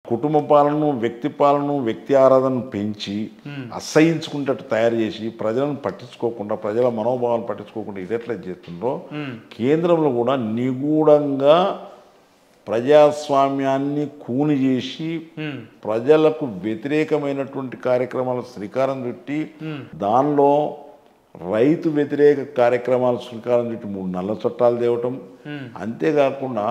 కుటుంబ పాలనను వ్యక్తి పాలనను వ్యక్తి ఆరాధనను పెంచి అసహించుకుంటట్టు తయారు చేసి ప్రజలను పట్టించుకోకుండా ప్రజల మనోభావాలను పట్టించుకోకుండా ఇది ఎట్లా చేస్తుందో కేంద్రంలో కూడా నిగూఢంగా ప్రజాస్వామ్యాన్ని కూని చేసి ఉమ్, ప్రజలకు వ్యతిరేకమైనటువంటి కార్యక్రమాలు శ్రీకారం చుట్టి దానిలో రైతు వ్యతిరేక కార్యక్రమాలు శ్రీకారం చుట్టి మూడు నల్ల చట్టాలు తేవటం అంతేకాకుండా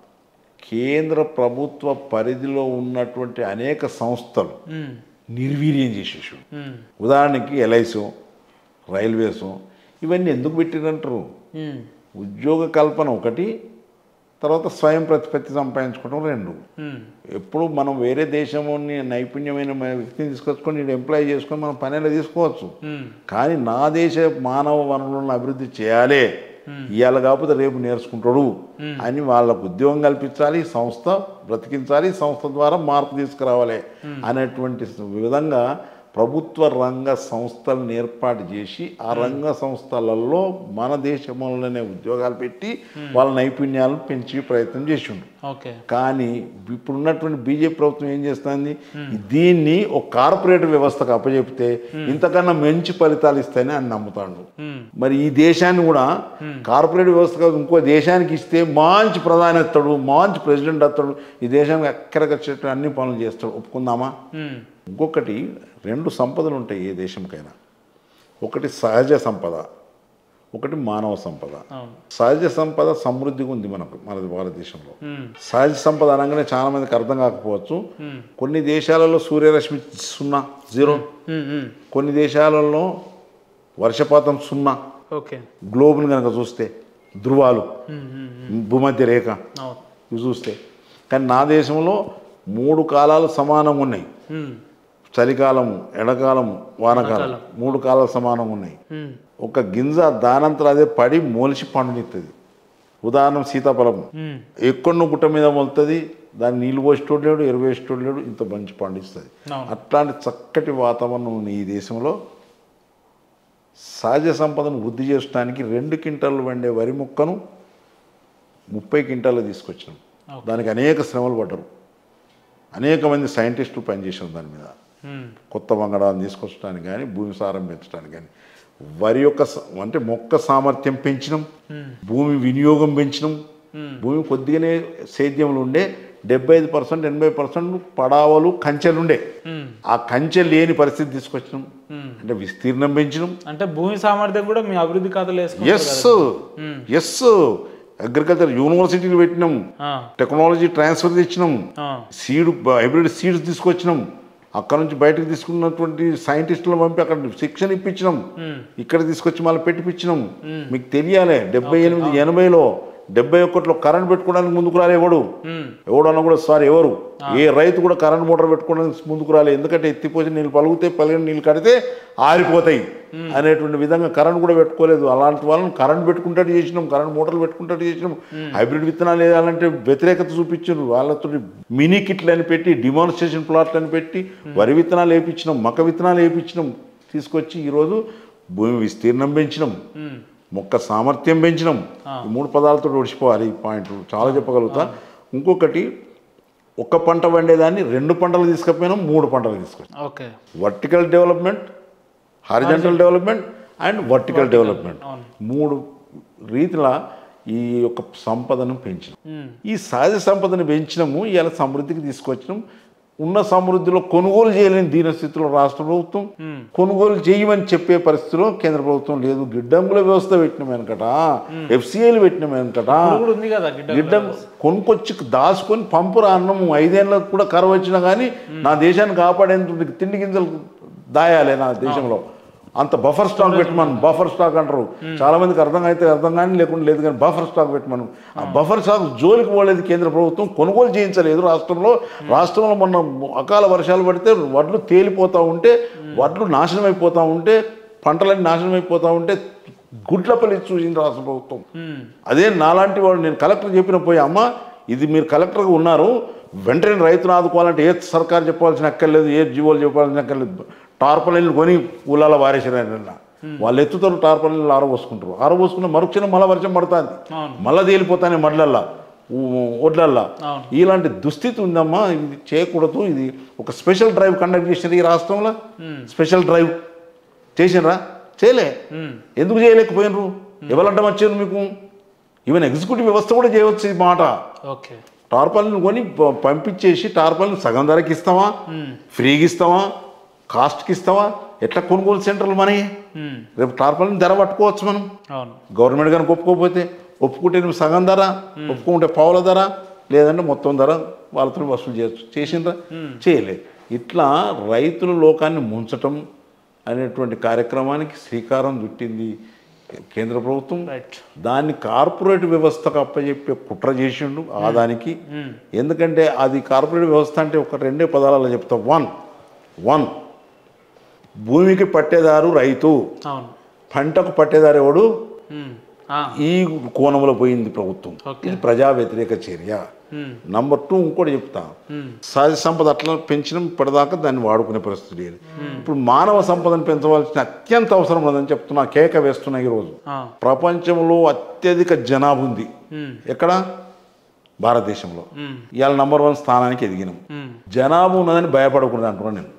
కేంద్ర ప్రభుత్వ పరిధిలో ఉన్నటువంటి అనేక సంస్థలు ఉమ్, నిర్వీర్యం చేసేసాడు ఉమ్, ఉదాహరణకి ఎల్ఐసో రైల్వేసో ఇవన్నీ ఎందుకు పెట్టినంటారు ఉమ్, ఉద్యోగ కల్పన ఒకటి తర్వాత స్వయం ప్రతిపత్తి సంపాదించుకోవడం రెండు ఉమ్, ఎప్పుడు మనం వేరే దేశంలోని నైపుణ్యమైన మ- వ్యక్తిని తీసుకొచ్చుకొని నేను ఎంప్లాయ్ చేసుకొని మనం పనిలో తీసుకోవచ్చు ఉమ్, కానీ నా దేశ మానవ వనరులను అభివృద్ధి చేయాలి ఇవాళ కాకపోతే రేపు నేర్చుకుంటాడు అని వాళ్ళకు ఉద్యోగం కల్పించాలి ఈ సంస్థ బ్రతికించాలి ఈ సంస్థ ద్వారా మార్పు తీసుకురావాలి అనేటువంటి విధంగా ప్రభుత్వ రంగ సంస్థలను ఏర్పాటు చేసి ఆ రంగ సంస్థలలో మన దేశంలోనే ఉద్యోగాలు పెట్టి వాళ్ళ నైపుణ్యాలను పెంచి ప్రయత్నం చేసిండు ఓకే కానీ ఇప్పుడున్నటువంటి బీజేపీ ప్రభుత్వం ఏం చేస్తుంది దీన్ని ఒక కార్పొరేట్ వ్యవస్థకు అప్పచెప్తే ఇంతకన్నా మంచి ఫలితాలు ఇస్తాయని అని నమ్ముతాడు ఉమ్, మరి ఈ దేశాన్ని కూడా కార్పొరేట్ వ్యవస్థ కాదు ఇంకో దేశానికి ఇస్తే మంచి ప్రధాని వస్తాడు మంచి ప్రెసిడెంట్ వస్తాడు ఈ దేశానికి ఎక్కడికొచ్చేట్టు అన్ని పనులు చేస్తాడు ఒప్పుకుందామా ఉమ్, ఇంకొకటి రెండు సంపదలు ఉంటాయి ఏ దేశంకైనా ఒకటి సహజ సంపద ఒకటి మానవ సంపద అవును సహజ సంపద సమృద్ధిగా ఉంది మనకు మన భారతదేశంలో ఉమ్, సహజ సంపద అనగానే చాలా మందికి అర్థం కాకపోవచ్చు ఉమ్, కొన్ని దేశాలలో సూర్యరశ్మి సున్నా జీరో ఉమ్, ఉమ్, కొన్ని దేశాలలో వర్షపాతం సున్నా ఓకే గ్లోబ్ని కనుక చూస్తే ధృవాలు ఉమ్, ఉమ్, ఉమ్, భూమధ్య రేఖ అవును ఇవి చూస్తే కానీ నా దేశంలో మూడు కాలాలు సమానంగా ఉన్నాయి ఉమ్, చలికాలము ఎడకాలము వానకాలం మూడు కాలాలు సమానంగా ఉన్నాయి ఉమ్, ఒక గింజ దానంతరం అదే పడి మొలిచి పండునిస్తుంది ఉదాహరణ సీతాఫలం ఉమ్, ఎక్కడో గుట్ట మీద మొలుతుంది దాన్ని నీళ్ళు పోసేటోడు లేడు ఎరువు వేసేటోడు లేడు ఇంత మంచి పండిస్తుంది అవును. అట్లాంటి చక్కటి వాతావరణం ఉన్న ఈ దేశంలో సహజ సంపదను వృద్ధి చేయడానికి రెండు క్వింటాలు వండే వరి మొక్కను ముప్పై క్వింటాలు తీసుకొచ్చినాం Okay. దానికి అనేక శ్రమలు పడ్డరు అనేక మంది సైంటిస్టులు పనిచేసారు దాని మీద ఉమ్, కొత్త వంగడాలను తీసుకొచ్చడానికి కానీ భూమి సారం పెంచడానికి కానీ వరి యొక్క స- అంటే మొక్క సామర్థ్యం పెంచినాం భూమి వినియోగం పెంచినాం భూమి కొద్దిగానే సేద్యంలో ఉండే డెబ్బై ఐదు పర్సెంట్ ఎనభై పర్సెంట్ పడావలు కంచెలు ఉండే ఉమ్, ఆ కంచె లేని పరిస్థితి తీసుకొచ్చినాం ఉమ్. అంటే విస్తీర్ణం పెంచినాం అంటే భూమి సామర్థ్యం కూడా మీ అభివృద్ధి ఖాతాలో వేసుకుంటారు ఎస్ కదా? ఎస్ అగ్రికల్చర్ యూనివర్సిటీలు పెట్టినాం ఆ, టెక్నాలజీ ట్రాన్స్ఫర్ తెచ్చినాం ఆ, సీడ్ హైబ్రిడ్ సీడ్స్ తీసుకొచ్చినాం అక్కడ నుంచి బయటకు తీసుకున్నటువంటి సైంటిస్టులను పంపి అక్కడ శిక్షణ ఇప్పించినాం ఉమ్, ఇక్కడ తీసుకొచ్చి మళ్ళీ పెట్టిపించినాం మీకు తెలియాలి డెబ్బై ఎనిమిది ఎనభైలో డెబ్బై ఒకటిలో కరెంట్ పెట్టుకోవడానికి ముందుకు రాలే ఎవడు ఉమ్, ఎవడన్నా కూడా సారీ ఎవరు ఏ రైతు కూడా కరెంట్ మోటార్ పెట్టుకోవడానికి ముందుకు రాలే ఎందుకంటే ఎత్తిపోసి నీళ్ళు పలుగుతాయి పలిగిన నీళ్ళు కడితే ఆరిపోతాయి అనేటువంటి విధంగా కరెంట్ కూడా పెట్టుకోలేదు అలాంటి వాళ్ళని కరెంట్ పెట్టుకుంటాడు చేసినాం కరెంట్ మోటార్లు పెట్టుకుంటాడు చేసినాం హైబ్రిడ్ విత్తనాలు వేయాలంటే వ్యతిరేకత చూపించారు వాళ్ళతో మినీ కిట్లు అని పెట్టి డిమాన్స్ట్రేషన్ ప్లాట్లు అని పెట్టి వరి విత్తనాలు వేయించినాం మక్క విత్తనాలు వేయించినాం తీసుకొచ్చి ఈరోజు భూమి విస్తీర్ణం పెంచినాం ఉమ్, మొక్క సామర్థ్యం పెంచినాం ఈ మూడు పదాలతో ఒడిచిపోవాలి ఈ పాయింట్ చాలా చెప్పగలుగుతా ఇంకొకటి ఒక్క పంట వండేదాన్ని రెండు పంటలు తీసుకపోయినాం మూడు పంటలు తీసుకొచ్చాం okay vertical development horizontal development and vertical development అవును. మూడు రీతిల ఈ యొక్క సంపదను పెంచినాం ఉమ్, ఈ సహజ సంపదను పెంచినాము ఇలా సమృద్ధికి తీసుకొచ్చినాం ఉన్న సమృద్ధిలో కొనుగోలు చేయలేని దీనస్థితిలో రాష్ట్ర ప్రభుత్వం కొనుగోలు చేయమని చెప్పే పరిస్థితిలో కేంద్ర ప్రభుత్వం లేదు గిడ్డంగుల వ్యవస్థ పెట్టినాం వెనకట ఎఫ్సిఐలు పెట్టినాం వెనకట ఇప్పుడు కూడా ఉంది కదా గిడ్డ గిడ్డం కొనుక్కొచ్చి దాచుకొని పంపురా అన్నము ఐదేళ్ళకు కూడా కరువు వచ్చినా కానీ నా దేశాన్ని కాపాడేంత తిండి గింజలు దాయాలి నా దేశంలో అంత బఫర్ స్టాక్ పెట్టమను బఫర్ స్టాక్ అంటారు చాలా మందికి అర్థం అయితే అర్థం కానీ లేకుండా లేదు కానీ బఫర్ స్టాక్ పెట్టమను ఆ బఫర్ స్టాక్ జోలికి పోలేదు కేంద్ర ప్రభుత్వం కొనుగోలు చేయించలేదు రాష్ట్రంలో రాష్ట్రంలో మొన్న అకాల వర్షాలు పడితే వడ్లు తేలిపోతూ ఉంటే వడ్లు నాశనం అయిపోతూ ఉంటే పంటలన్నీ నాశనం అయిపోతూ ఉంటే గుడ్లపల్లి చూసింది రాష్ట్ర ప్రభుత్వం ఉమ్, అదే నాలాంటి వాడు నేను కలెక్టర్ చెప్పిన పోయి అమ్మ ఇది మీరు కలెక్టర్గా ఉన్నారు వెంటనే రైతును ఆదుకోవాలంటే ఏ సర్కారు చెప్పాల్సిన అక్కర్లేదు ఏ జీవోలు చెప్పాల్సిన అక్కర్లేదు టార్పలైన్లు కొని ఊళ్ళలో వారేసారు ఆయన వాళ్ళు ఎత్తుతారు టార్పలైన్లు ఆరబోసుకుంటారు ఆరబోసుకున్న మరుక్షణం మళ్ళీ వర్షం పడుతుంది అవును. మళ్ళీ తేలిపోతానే మడ్లల్లా ఊ- ఒడ్లల్లా అవును. ఇలాంటి దుస్థితి ఉందమ్మా ఇది చేయకూడదు ఇది ఒక స్పెషల్ డ్రైవ్ కండక్ట్ చేసినారు ఈ రాష్ట్రంలో స్పెషల్ డ్రైవ్ చేసినరా చేయలే ఉమ్, ఎందుకు చేయలేకపోయినరు ఎవరంటే వచ్చారు మీకు ఈవెన్ ఎగ్జిక్యూటివ్ వ్యవస్థ కూడా చేయవచ్చు ఈ మాట ఓకే టార్పాలిన్ కొని ప- పంపించేసి టార్పాలిన్ సగం ధరకి ఇస్తావా ఉమ్, ఫ్రీగా ఇస్తావా కాస్ట్కి ఇస్తావా ఎట్లా కొనుగోలు సెంటర్లు మనకి ఉమ్, రేపు టార్పాలిన్ ధర పట్టుకోవచ్చు మనం అవును గవర్నమెంట్ కనుక ఒప్పుకోకపోతే ఒప్పుకుంటే నువ్వు సగం ధర ఒప్పుకుంటే పావుల ధర లేదంటే మొత్తం ధర వాళ్ళతో వసూలు చేయొచ్చు చేసిండ్రా చేయలే ఇట్లా రైతుల లోకాన్ని ముంచటం అనేటువంటి కార్యక్రమానికి శ్రీకారం చుట్టింది కేంద్ర ప్రభుత్వం రైట్ దాన్ని కార్పొరేట్ వ్యవస్థకు అప్పచెప్పే కుట్ర చేసిండు ఆదానికి ఎందుకంటే అది కార్పొరేట్ వ్యవస్థ అంటే ఒక రెండే పదాలలో చెప్తా వన్ వన్ భూమికి పట్టేదారు రైతు అవును పంటకు పట్టేదారు ఎవడు ఉమ్, ఆ, ఈ కోణంలో పోయింది ప్రభుత్వం ఓకే. ఇది ప్రజా వ్యతిరేక చర్య ఉమ్, నంబర్ టూ ఇంకోటి చెప్తా ఉమ్, సహజ సంపద అట్లా పెంచడం ఇప్పటిదాకా దాన్ని వాడుకునే పరిస్థితి లేదు ఇప్పుడు మానవ సంపదను పెంచవలసిన అత్యంత అవసరం ఉన్నదని చెప్తున్నా కేక వేస్తున్నా ఈరోజు ఆ, ప్రపంచంలో అత్యధిక జనాభా ఉంది ఉమ్, ఎక్కడ భారతదేశంలో ఉమ్, ఇవాళ నంబర్ వన్ స్థానానికి ఎదిగినాం ఉమ్, జనాభా ఉన్నదని భయపడకూడదు అంటున్నాను నేను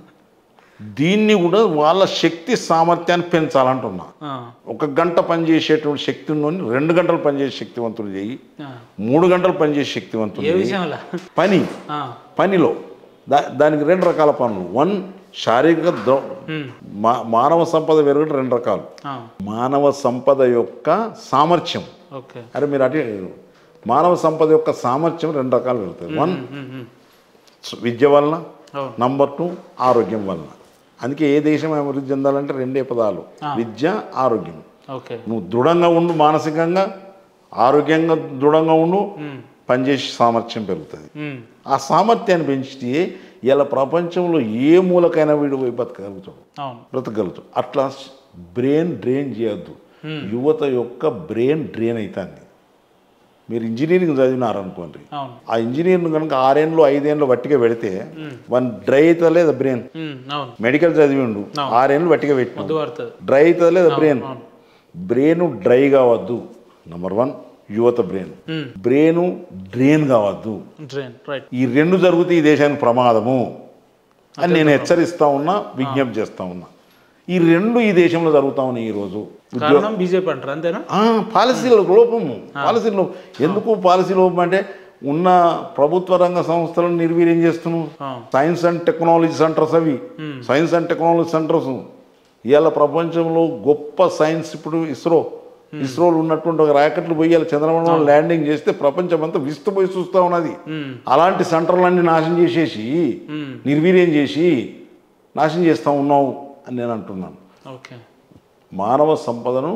దీన్ని కూడా వాళ్ళ శక్తి సామర్థ్యాన్ని పెంచాలంటున్నా ఆ, ఒక గంట పనిచేసేటువంటి శక్తి ఉన్నోని రెండు గంటలు పనిచేసే శక్తివంతులు చేయి ఆ. మూడు గంటలు పనిచేసే శక్తివంతులు ఏ చేయి విషయంలో పని ఆ, పనిలో దా దానికి రెండు రకాల పనులు వన్ శారీరక ద్రవ ఉమ్, మా మానవ సంపద పెరగడం రెండు రకాలు ఆ, మానవ సంపద యొక్క సామర్థ్యం ఓకే అరే మీరు అటే మానవ సంపద యొక్క సామర్థ్యం రెండు రకాలు పెరుగుతుంది వన్ ఉమ్, ఉమ్, విద్య వలన అవును నంబర్ టూ ఆరోగ్యం వలన అందుకే ఏ దేశం అభివృద్ధి చెందాలంటే రెండే పదాలు విద్య ఆరోగ్యం ఓకే నువ్వు దృఢంగా ఉండు మానసికంగా ఆరోగ్యంగా దృఢంగా ఉండు ఉమ్, పనిచేసే సామర్థ్యం పెరుగుతుంది ఉమ్, ఆ సామర్థ్యాన్ని పెంచితే ఇలా ప్రపంచంలో ఏ మూలకైనా వీడు పోయి బతకగలుగుతాడు అవును బ్రతకగలుగుతాడు అట్లా బ్రెయిన్ డ్రైన్ చేయొద్దు యువత యొక్క బ్రెయిన్ డ్రైన్ అవుతుంది మీరు ఇంజనీరింగ్ చదివినారనుకోండి అవును ఆ ఇంజనీరింగ్ కనుక ఆరేళ్ళు ఐదేళ్ళు వట్టిగా పెడితే వన్ డ్రై అవుతుంది లేదా బ్రెయిన్ ఉమ్, అవును మెడికల్ చదివిండు ఆరేళ్ళు వట్టిగా పెట్టిన ముద్దు పడుతుంది డ్రై అవుతుంది లేదా బ్రెయిన్ అవును. బ్రెయిన్ డ్రై కావద్దు నంబర్ వన్ యువత బ్రెయిన్ ఉమ్, బ్రెయిన్ డ్రైన్ కావద్దు డ్రైన్ రైట్ ఈ రెండు జరిగితే ఈ దేశానికి ప్రమాదము అని నేను హెచ్చరిస్తా ఉన్నా విజ్ఞప్తి చేస్తా ఉన్నా ఈ రెండు ఈ దేశంలో జరుగుతా ఉన్నాయి ఈరోజు కారణం బీజేపీ అంటారు అంతేనా ఆ, పాలసీల లోపము పాలసీ లోపం ఎందుకు పాలసీ లోపం అంటే ఉన్న ప్రభుత్వ రంగ సంస్థలను నిర్వీర్యం చేస్తున్నాం ఆ. సైన్స్ అండ్ టెక్నాలజీ సెంటర్స్ అవి సైన్స్ అండ్ టెక్నాలజీ సెంటర్స్ ఇవాళ ప్రపంచంలో గొప్ప సైన్స్ ఇప్పుడు ఇస్రో ఇస్రోలో ఉన్నటువంటి ఒక రాకెట్లు పోయి ఇలా చంద్రమండలం ల్యాండింగ్ చేస్తే ప్రపంచం అంతా విస్తుపోయి చూస్తూ ఉన్నది ఉమ్, అలాంటి సెంటర్లన్నీ నాశనం చేసేసి ఉమ్, నిర్వీర్యం చేసి నాశనం చేస్తూ ఉన్నావు అని నేను అంటున్నాను ఓకే మానవ సంపదను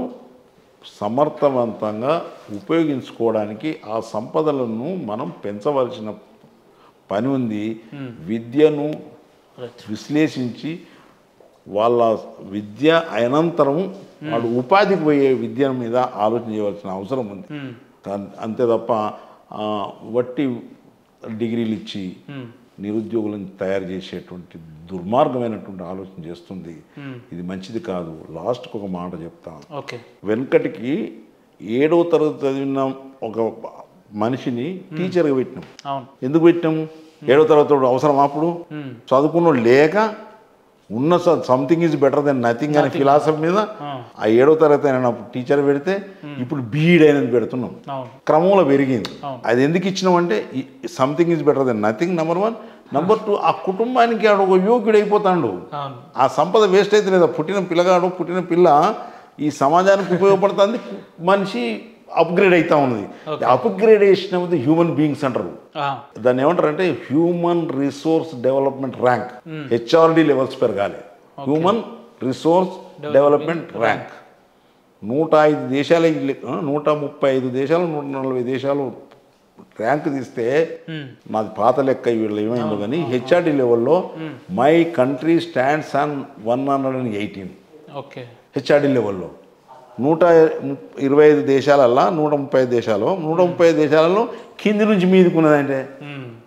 సమర్థవంతంగా ఉపయోగించుకోవడానికి ఆ సంపదలను మనం పెంచవలసిన పని ఉంది విద్యను రైట్ విశ్లేషించి వాళ్ళ విద్య అనంతరం వాడు ఉపాధికి పోయే విద్య మీద ఆలోచన చేయవలసిన అవసరం ఉంది ఉమ్, కాన్- అంతే తప్ప ఆ, వట్టి డిగ్రీలు ఇచ్చి ఉమ్, నిరుద్యోగులను తయారు చేసేటువంటి దుర్మార్గమైనటువంటి ఆలోచన చేస్తుంది ఉమ్, ఇది మంచిది కాదు లాస్ట్కి ఒక మాట చెప్తాను ఓకే వెనకటికి ఏడవ తరగతి చదివిన ఒక మనిషిని టీచర్గా పెట్టినాం అవును ఎందుకు పెట్టినాము ఏడవ తరగతి వాడు అవసరం అప్పుడు ఉమ్, చదువుకున్న లేక ఉన్న something is better than nothing అనే ఫిలాసఫీ మీద ఆ, ఆ ఏడవ తరగతి అయిన టీచర్ పెడితే ఇప్పుడు బీఈడ్ అయినది పెడుతున్నాం అవును క్రమంలో పెరిగింది అవును. అది ఎందుకు ఇచ్చినామంటే something is better than nothing number one number two ఆ కుటుంబానికి ఆడు ఒక యోగ్యుడు అయిపోతాడు అవును ఆ సంపద వేస్ట్ అయితే లేదా పుట్టిన పిల్లగాడు పుట్టిన పిల్ల ఈ సమాజానికి ఉపయోగపడుతుంది మనిషి అప్గ్రేడ్ అవుతా ఉన్నది upgradation of the human beings అంటారు ఆ, దాన్ని ఏమంటారంటే human resource development rank HRD levels పెరగాలి హ్యూమన్ రిసోర్స్ డెవలప్మెంట్ ర్యాంక్ నూట ఐదు దేశాలు నూట ముప్పై ఐదు దేశాలు నూట నలభై దేశాలు ర్యాంక్ తీస్తే ఉమ్, నాది పాత లెక్క వీళ్ళు ఏమైందో కానీ హెచ్ఆర్డి లెవెల్లో my country stands on one hundred and eighteen okay HRD లెవెల్లో నూట ముప్- ఇరవై ఐదు దేశాలల్లో నూట ముప్పై ఐదు దేశాలు నూట ముప్పై ఐదు దేశాలలో కింది నుంచి మీదుకున్నదంటే ఉమ్,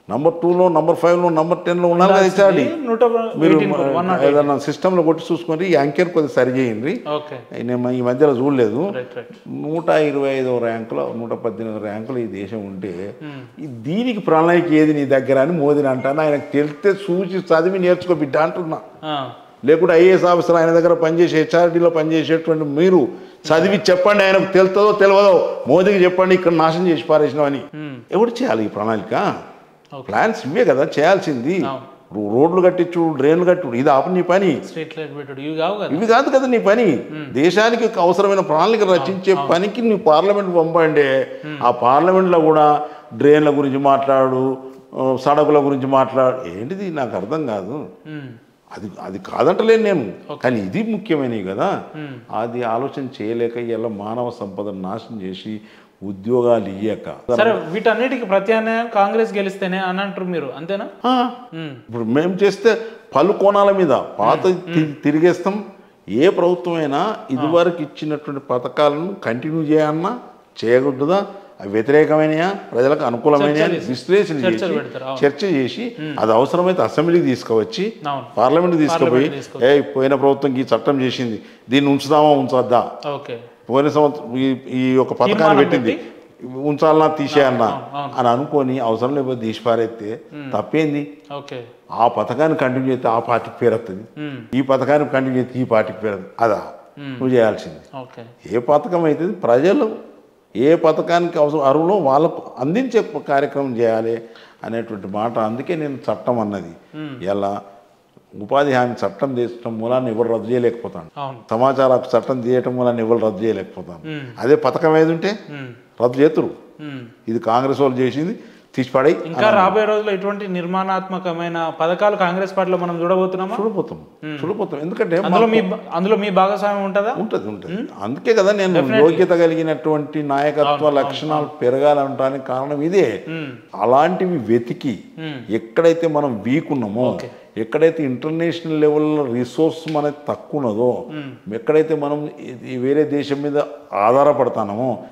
నంబర్ టూలో నంబర్ ఫైవ్లో నంబర్ టెన్లో ఉన్నారు కదా హెచ్ఆర్డి నూట మీరు ఎయిటీన్ వన్ నాట్ ఏదన్నా సిస్టంలో కొట్టి చూసుకొని ఈ అంకెర్ కొద్దిగా సరి చేయండి ఓకే నేను ఈ మధ్యలో చూడలేదు రైట్ రైట్ నూట ఇరవై ఐదో ర్యాంకులో నూట పద్దెనిమిది ర్యాంకులు ఈ దేశం ఉంటే ఈ దీనికి ప్రణాళిక ఏది నీ దగ్గర అని మోదీని అంటాను ఆయనకు తెలిస్తే చూసి చదివి నేర్చుకో బిడ్డ అంటున్నా లేకుంటే ఐఏఎస్ ఆఫీసర్ ఆయన దగ్గర పనిచేసే హెచ్ఆర్డీలో పనిచేసేటువంటి మీరు చదివి చెప్పండి ఆయనకు తెలుతుందో తెలియదో మోదీకి చెప్పండి ఇక్కడ నాశనం చేసి పారేసినామని ఎవరు చేయాలి ఈ ప్రణాళిక ప్లాన్స్ ఇవే కదా చేయాల్సింది రో- రోడ్లు కట్టించు డ్రైన్లు కట్టు ఇది ఆపు నీ పని స్ట్రీట్ లైట్ పెట్టాడు ఇవి కావు కదా ఇవి కాదు కదా నీ పని దేశానికి అవసరమైన ప్రణాళిక రచించే పనికి నీ పార్లమెంట్ పంపండి ఆ పార్లమెంట్లో కూడా డ్రైన్ల గురించి మాట్లాడు ఆ, సడకుల గురించి మాట్లాడు ఏంటిది నాకు అర్థం కాదు మ్మ్. అది అది కాదంటలేను నేను కానీ ఇది ముఖ్యమైనవి కదా అది ఆలోచన చేయలేక ఇలా మానవ సంపదను నాశనం చేసి ఉద్యోగాలు ఇయ్యక సరే వీటన్నిటికి ప్రత్యామ్నాయం కాంగ్రెస్ గెలిస్తేనే అని అంటారు మీరు అంతేనా ఆ, మ్మ్. ఇప్పుడు మేము చేస్తే పలు కోణాల మీద పాత తి- తిరిగేస్తాం ఏ ప్రభుత్వం అయినా ఇదివరకు ఇచ్చినటువంటి పథకాలను కంటిన్యూ చేయాలన్నా చేయకూడదా అవి వ్యతిరేకమైనయా ప్రజలకు అనుకూలమైన విశ్లేషణ చేసి చర్చలు పెడతారు, అవును. చర్చ చేసి అది అవసరమైతే అసెంబ్లీకి తీసుకువచ్చి అవును పార్లమెంట్ తీసుకుపోయి తీసుకుపోయి. ఏ పోయిన ప్రభుత్వం ఈ చట్టం చేసింది దీన్ని ఉంచుదామా ఉంచొద్దా ఓకే పోయిన సంవత్సరం ఈ- ఈ యొక్క పథకాన్ని తీర్మానం పెట్టింది ఉంచాలన్నా తీసేయన్నా అవును. అని అనుకొని అవసరం లేకపోతే తీసి పారేస్తే తప్పేంది ఓకే ఆ పథకాన్ని కంటిన్యూ చేస్తే ఆ పార్టీకి పేరు వస్తుంది మ్మ్. ఈ పథకాన్ని కంటిన్యూ చేస్తే ఈ పార్టీకి పేరు వస్తుంది. అదా నువ్వు చేయాల్సింది ఓకే ఏ పథకం అయితే ప్రజలు ఏ పథకానికి అవసరం అరువులో వాళ్ళకు అందించే కార్యక్రమం చేయాలి అనేటువంటి మాట అందుకే నేను చట్టం అన్నది ఎలా ఉపాధి హామీ చట్టం తీసడం మూలాన్ని ఎవరు రద్దు చేయలేకపోతాను అవును సమాచార హక్కు చట్టం తీయటం మూలాన్ని ఎవరు రద్దు చేయలేకపోతాను మ్మ్. అదే పథకం ఏది ఉంటే మ్మ్. రద్దు చేతురు మ్మ్. ఇది కాంగ్రెస్ వాళ్ళు చేసింది తీసిపడాయి ఇంకా రాబోయే రోజుల్లో ఇటువంటి నిర్మాణాత్మకమైన పథకాలు కాంగ్రెస్ పార్టీలో మనం చూడబోతున్నామా చూడిపోతాం చూడిపోతాం ఎందుకంటే అందులో మీ అందులో మీ భాగస్వామ్యం ఉంటుందా ఉంటుంది ఉంటుంది అందుకే కదా నేను యోగ్యత కలిగినటువంటి నాయకత్వ లక్షణాలు పెరగాలంటానికి కారణం ఇదే మ్మ్. అలాంటివి వెతికి మ్మ్. ఎక్కడైతే మనం వీక్ ఉన్నామో ఎక్కడైతే ఇంటర్నేషనల్ లెవెల్లో రిసోర్స్ మనకి తక్కువ ఉన్నదో ఎక్కడైతే మనం ఈ- ఈ వేరే దేశం మీద ఆధారపడతామో